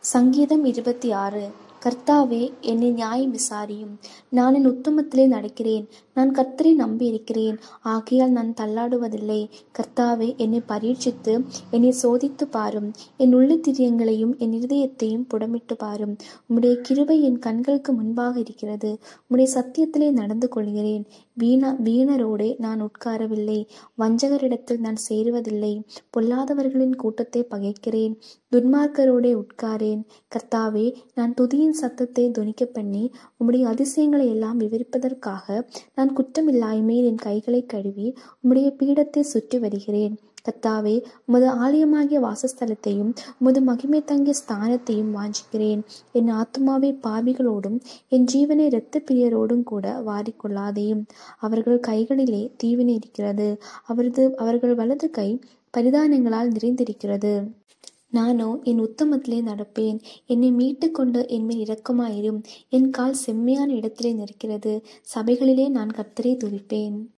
சங்கீதம் இருபத்தி ஆறு கர்த்தாவே என்னை நியாயம் விசாரியும் நான் என் உத்தமத்திலே நடக்கிறேன் நான் கர்த்தரை நம்பியிருக்கிறேன் ஆகையால் நான் தள்ளாடுவதில்லை கர்த்தாவே என்னை பரீட்சித்து என்னை சோதித்து பாரும் என் உள்ளத்திரியங்களையும் என் இருதயத்தையும் புடமிட்டு பாரும் உம்முடைய கிருபை என் கண்களுக்கு முன்பாக இருக்கிறது உம்முடைய சத்தியத்திலே நடந்து கொள்கிறேன் வீண வீணரோடே நான் உட்காரவில்லை வஞ்சகரிடத்தில் நான் சேருவதில்லை பொல்லாதவர்களின் கூட்டத்தை பகைக்கிறேன் துன்மார்க்கரோடே உட்காரேன் கர்த்தாவே நான் துதியின் சத்தத்தை துணிக்க பண்ணி உம்முடைய அதிசயங்களை எல்லாம் விவரிப்பதற்காக நான் குற்றமில்லாய்மேல் என் கைகளை கழுவி உம்முடைய பீடத்தை சுற்றி வருகிறேன் கர்த்தாவே உமது ஆலயமாகிய வாசஸ்தலத்தையும் உமது மகிமை தங்கிய ஸ்தானத்தையும் வாஞ்சிக்கிறேன் என் ஆத்மாவை பாவிகளோடும் என் ஜீவனை இரத்த பிரியரோடும் கூட வாரிக்கொள்ளாதேயும் அவர்கள் கைகளிலே தீவினை இருக்கிறது அவரது அவர்கள் வலது கை பரிதானங்களால் நிறைந்திருக்கிறது நானோ என் உத்தமத்திலே நடப்பேன் என்னை மீட்டு கொண்டு என்மேல் இரக்கமாயிரும் என் கால் செம்மையான இடத்திலே நிற்கிறது சபைகளிலே நான் கர்த்தரை துதிப்பேன்